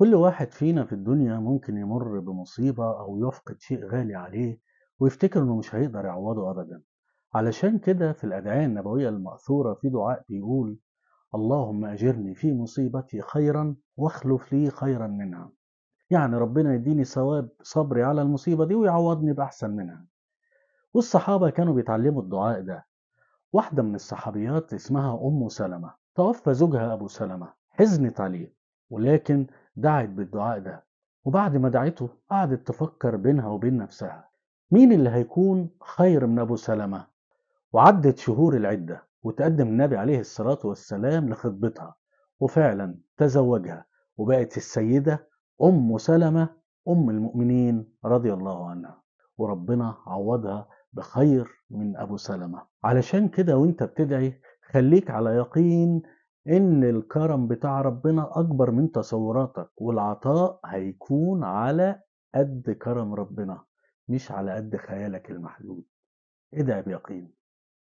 كل واحد فينا في الدنيا ممكن يمر بمصيبة أو يفقد شيء غالي عليه ويفتكر إنه مش هيقدر يعوضه أبدا علشان كده في الأدعية النبوية المأثورة في دعاء بيقول اللهم أجرني في مصيبتي خيرا واخلف لي خيرا منها يعني ربنا يديني ثواب صبري على المصيبة دي ويعوضني بأحسن منها والصحابة كانوا بيتعلموا الدعاء ده واحدة من الصحابيات اسمها أم سلمة توفى زوجها أبو سلمة حزنت عليه ولكن دعت بالدعاء ده وبعد ما دعته قعدت تفكر بينها وبين نفسها مين اللي هيكون خير من أبو سلمة وعدت شهور العدة وتقدم النبي عليه الصلاة والسلام لخطبتها وفعلا تزوجها وبقت السيدة أم سلمة أم المؤمنين رضي الله عنها وربنا عوضها بخير من أبو سلمة علشان كده وانت بتدعي خليك على يقين إن الكرم بتاع ربنا أكبر من تصوراتك والعطاء هيكون على قد كرم ربنا مش على قد خيالك المحدود ادعي بيقين